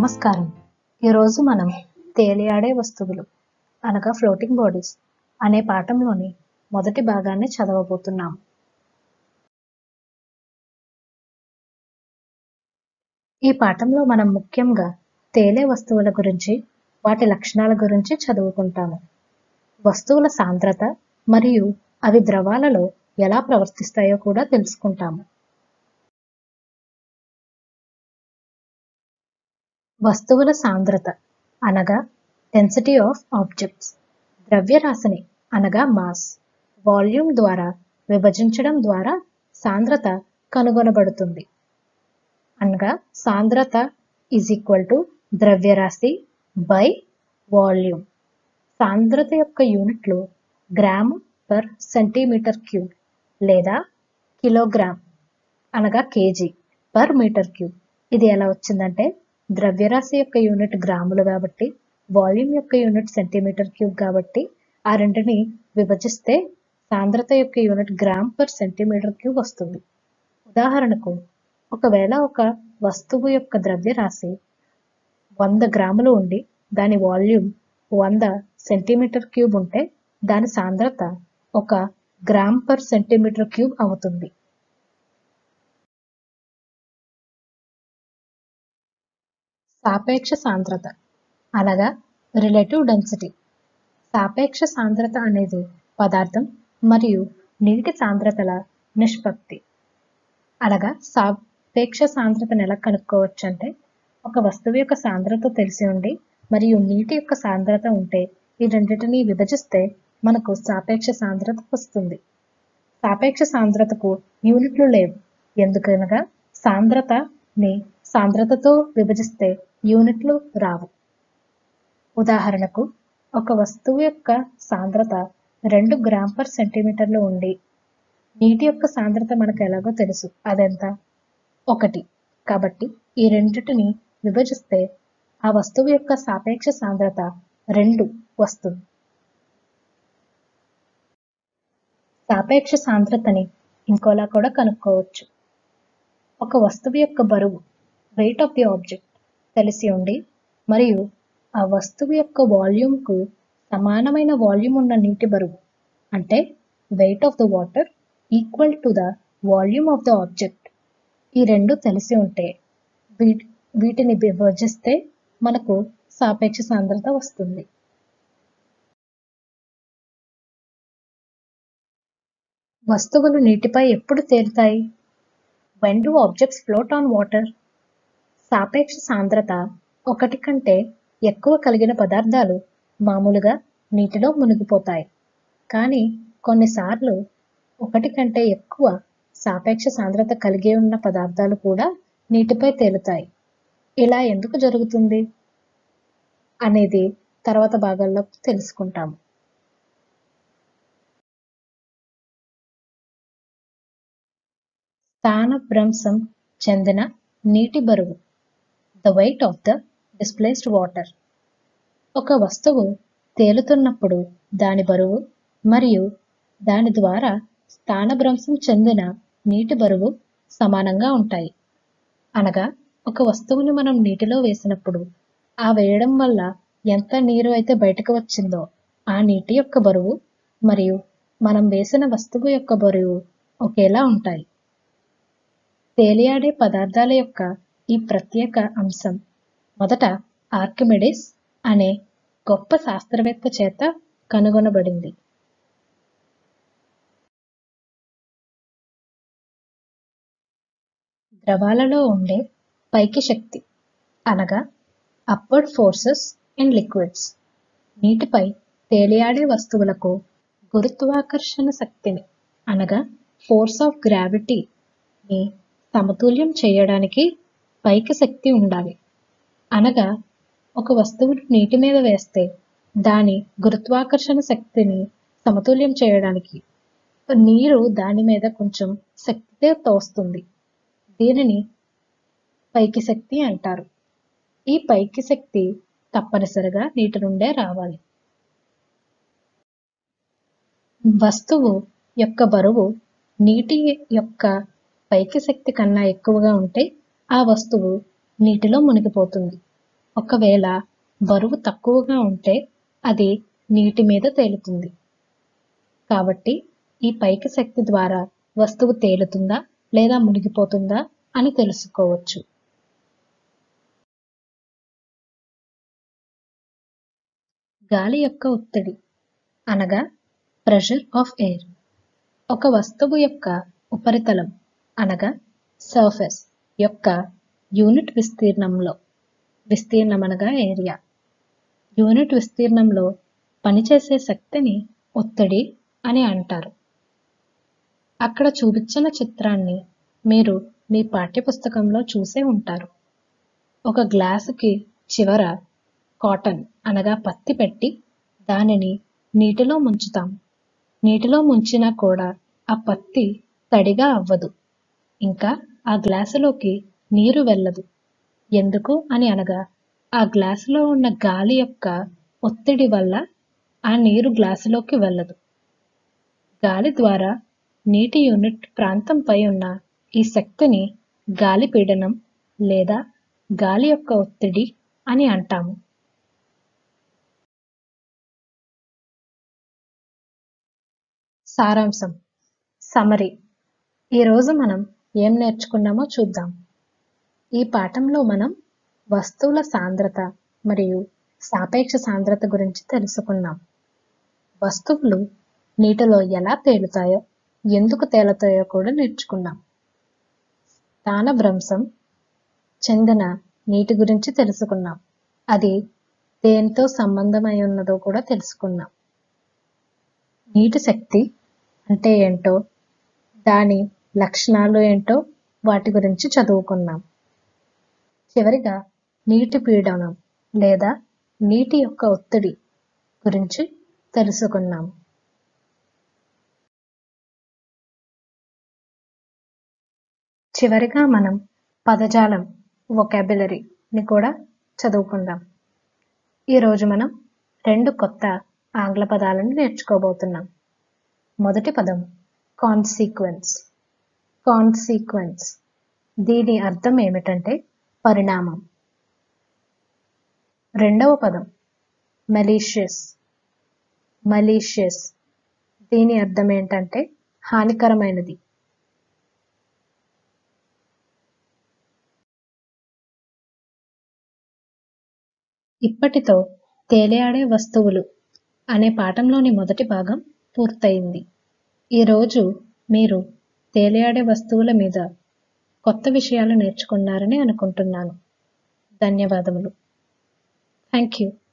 నమస్కారం ఈరోజు మనం తేలియాడే వస్తువులు అనగా ఫ్లోటింగ్ బాడీస్ అనే పాఠంలోని మొదటి భాగాన్ని చదవబోతున్నాం ఈ పాఠంలో మనం ముఖ్యంగా తేలే వస్తువుల గురించి వాటి లక్షణాల గురించి చదువుకుంటాము వస్తువుల సాంద్రత మరియు అవి ద్రవాలలో ఎలా ప్రవర్తిస్తాయో కూడా తెలుసుకుంటాము వస్తువుల సాంద్రత అనగా డెన్సిటీ ఆఫ్ ఆబ్జెక్ట్స్ ద్రవ్యరాశిని అనగా మాస్ వాల్యూమ్ ద్వారా విభజించడం ద్వారా సాంద్రత కనుగొనబడుతుంది అనగా సాంద్రత ఈజ్ ఈక్వల్ టు ద్రవ్యరాశి బై వాల్యూమ్ సాంద్రత యొక్క యూనిట్లు గ్రామ్ పర్ సెంటీమీటర్ క్యూబ్ లేదా కిలోగ్రామ్ అనగా కేజీ పర్ మీటర్ క్యూబ్ ఇది ఎలా వచ్చిందంటే ద్రవ్యరాశి యొక్క యూనిట్ గ్రాములు కాబట్టి వాల్యూమ్ యొక్క యూనిట్ సెంటీమీటర్ క్యూబ్ కాబట్టి ఆ రెంటిని విభజిస్తే సాంద్రత యొక్క unit gram per centimetre cube వస్తుంది ఉదాహరణకు ఒకవేళ ఒక వస్తువు యొక్క ద్రవ్యరాశి వంద గ్రాములు ఉండి దాని వాల్యూమ్ వంద సెంటీమీటర్ క్యూబ్ ఉంటే దాని సాంద్రత ఒక గ్రామ్ పర్ సెంటీమీటర్ క్యూబ్ అవుతుంది సాపేక్ష సాంద్రత అనగా రిలేటివ్ డెన్సిటీ సాపేక్ష సాంద్రత అనేది పదార్థం మరియు నీటి సాంద్రతల నిష్పత్తి అనగా సాపేక్ష సాంద్రతను ఎలా కనుక్కోవచ్చు అంటే ఒక వస్తువు యొక్క సాంద్రత తెలిసి ఉండి మరియు నీటి యొక్క సాంద్రత ఉంటే ఈ రెండింటిని విభజిస్తే మనకు సాపేక్ష సాంద్రత వస్తుంది సాపేక్ష సాంద్రతకు యూనిట్లు లేవు ఎందుకనగా సాంద్రతని సాంద్రతతో విభజిస్తే యూనిట్లు రావు ఉదాహరణకు ఒక వస్తువు యొక్క సాంద్రత రెండు గ్రామ్ పర్ సెంటీమీటర్లు ఉండి నీటి యొక్క సాంద్రత మనకు ఎలాగో తెలుసు అదెంత ఒకటి కాబట్టి ఈ రెండిటిని విభజిస్తే ఆ వస్తువు యొక్క సాపేక్ష సాంద్రత రెండు వస్తుంది సాపేక్ష సాంద్రతని ఇంకోలా కూడా కనుక్కోవచ్చు ఒక వస్తువు యొక్క బరువు వెయిట్ ఆఫ్ ది ఆబ్జెక్ట్ తెలిసి ఉండి మరియు ఆ వస్తువు యొక్క వాల్యూమ్కు సమానమైన వాల్యూమ్ ఉన్న నీటి బరువు అంటే weight of the water equal to the volume of the object ఈ రెండు తెలిసి ఉంటే వీటి వీటిని విభజిస్తే మనకు సాపేక్ష సాంద్రత వస్తుంది వస్తువులు నీటిపై ఎప్పుడు తేలుతాయి when do objects float on water సాపేక్ష సాంద్రత ఒకటి కంటే ఎక్కువ కలిగిన పదార్థాలు మామూలుగా నీటిలో మునిగిపోతాయి కానీ కొన్నిసార్లు ఒకటి కంటే ఎక్కువ సాపేక్ష సాంద్రత కలిగి ఉన్న పదార్థాలు కూడా నీటిపై తేలుతాయి ఇలా ఎందుకు జరుగుతుంది అనేది తర్వాత భాగాల్లో తెలుసుకుంటాము స్థానభ్రంశం చెందిన నీటి బరువు the weight of the displaced water ఒక వస్తువు తేలుతున్నప్పుడు దాని బరువు మరియు దాని ద్వారా స్థానభ్రంశం చెందిన నీటి బరువు సమానంగా ఉంటాయి అనగా ఒక వస్తువుని మనం నీటిలో వేసినప్పుడు ఆ వేయడం వల్ల ఎంత నీరు అయితే బయటకు వచ్చిందో ఆ నీటి యొక్క బరువు మరియు మనం వేసిన వస్తువు యొక్క బరువు ఒకేలా ఉంటాయి తేలియాడే పదార్థాల యొక్క ఈ ప్రత్యేక అంశం మొదట ఆర్కిమెడిస్ అనే గొప్ప శాస్త్రవేత్త చేత కనుగొనబడింది ద్రవాలలో ఉండే పైకి శక్తి అనగా అప్వర్డ్ ఫోర్సెస్ ఇన్ లిక్విడ్స్ నీటిపై తేలియాడే వస్తువులకు గురుత్వాకర్షణ శక్తిని అనగా ఫోర్స్ ఆఫ్ గ్రావిటీని సమతుల్యం చేయడానికి పైకి శక్తి ఉండాలి అనగా ఒక వస్తువును నీటి మీద వేస్తే దాని గురుత్వాకర్షణ శక్తిని సమతుల్యం చేయడానికి నీరు దాని మీద కొంచెం శక్తితో తోస్తుంది దీనిని పైకి శక్తి అంటారు ఈ పైకి శక్తి తప్పనిసరిగా నీటి నుండే రావాలి వస్తువు యొక్క బరువు నీటి యొక్క పైకి శక్తి కన్నా ఎక్కువగా ఉంటే ఆ వస్తువు నీటిలో మునిగిపోతుంది ఒకవేళ బరువు తక్కువగా ఉంటే అది నీటి మీద తేలుతుంది కాబట్టి ఈ పైకి శక్తి ద్వారా వస్తువు తేలుతుందా లేదా మునిగిపోతుందా అని తెలుసుకోవచ్చు గాలి యొక్క ఒత్తిడి అనగా ప్రెషర్ ఆఫ్ ఎయిర్ ఒక వస్తువు యొక్క ఉపరితలం అనగా సర్ఫేస్ యొక్క యూనిట్ విస్తీర్ణంలో విస్తీర్ణం అనగా ఏరియా యూనిట్ విస్తీర్ణంలో పనిచేసే శక్తిని ఒత్తిడి అని అంటారు అక్కడ చూపించిన చిత్రాన్ని మీరు మీ పాఠ్యపుస్తకంలో చూసే ఉంటారు ఒక గ్లాసుకి చివర కాటన్ అనగా పత్తి పెట్టి దానిని నీటిలో ముంచుతాం నీటిలో ముంచినా కూడా ఆ పత్తి తడిగా అవ్వదు ఇంకా ఆ గ్లాసులోకి నీరు వెళ్ళదు ఎందుకు అని అనగా ఆ గ్లాసులో ఉన్న గాలి యొక్క ఒత్తిడి వల్ల ఆ నీరు గ్లాసులోకి వెళ్ళదు గాలి ద్వారా నీటి యూనిట్ ప్రాంతంపై ఉన్న ఈ శక్తిని గాలి పీడనం లేదా గాలి యొక్క ఒత్తిడి అని అంటాము సారాంశం సమరీ ఈరోజు మనం ఏం నేర్చుకున్నామో చూద్దాం ఈ పాఠంలో మనం వస్తువుల సాంద్రత మరియు సాపేక్ష సాంద్రత గురించి తెలుసుకున్నాం వస్తువులు నీటిలో ఎలా తేలుతాయో ఎందుకు తేలుతాయో కూడా నేర్చుకున్నాం స్థానభ్రంశం చెందిన నీటి గురించి తెలుసుకున్నాం అది దేనితో సంబంధమై ఉన్నదో కూడా తెలుసుకున్నాం నీటి శక్తి అంటే ఏంటో దాని లక్షణాలు ఏంటో వాటి గురించి చదువుకున్నాం చివరిగా నీటి పీడనం లేదా నీటి యొక్క ఒత్తిడి గురించి తెలుసుకున్నాం చివరిగా మనం పదజాలం వొకాబులరీని కూడా చదువుకుందాం ఈరోజు మనం రెండు కొత్త ఆంగ్ల పదాలను నేర్చుకోబోతున్నాం మొదటి పదం కాన్సీక్వెన్స్ కాన్సీక్వెన్స్ దీని అర్థం ఏమిటంటే పరిణామం రెండవ పదం మలీషియస్ మలీషియస్ దీని అర్థం ఏంటంటే హానికరమైనది ఇప్పటితో తేలియాడే వస్తువులు అనే పాఠంలోని మొదటి భాగం పూర్తయింది ఈరోజు మీరు తేలియాడే వస్తువుల మీద కొత్త విషయాలు నేర్చుకున్నారని అనుకుంటున్నాను ధన్యవాదములు థ్యాంక్ యూ